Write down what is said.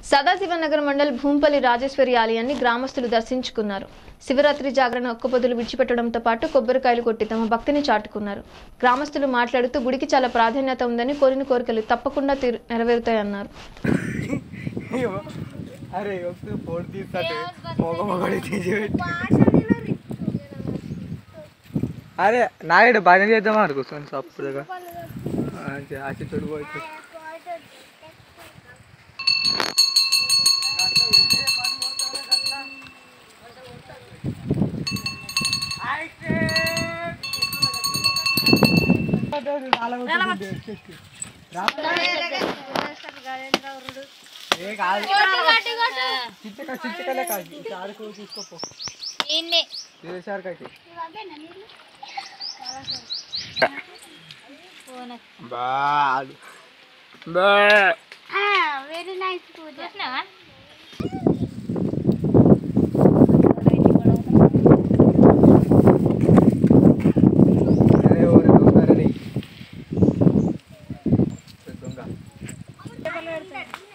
సదాశివనగర్ మండల్ భూంపల్లి రాజేశ్వరి ఆలయాన్ని గ్రామస్తులు దర్శించుకున్నారు శివరాత్రి జాగరణ ఒక్క పొద్దులు విడిచిపెట్టడంతో పాటు కొబ్బరికాయలు కొట్టి తమ భక్తిని చాటుకున్నారు గ్రామస్తులు మాట్లాడుతూ గుడికి చాలా ప్రాధాన్యత ఉందని కోరిన కోరికలు తప్పకుండా తీరు నెరవేరుతాయన్నారు అరే ఒకసారి ఫోన్ తీస్తాడు మొగ మొగడి తీసి పెట్టి అరే నాయుడు బాగా చేద్దామా అనుకుంటాను సప్పుడుగా ఆశ తొడిపోయి ఏ కాదు చిచ్చక చిచ్చకలే కాదు చారుకు తీసుకోపో చేసారు బాడు బా వెరీ నైస్ పూజ అరే ఓరే దొంగ రెడీ దొంగ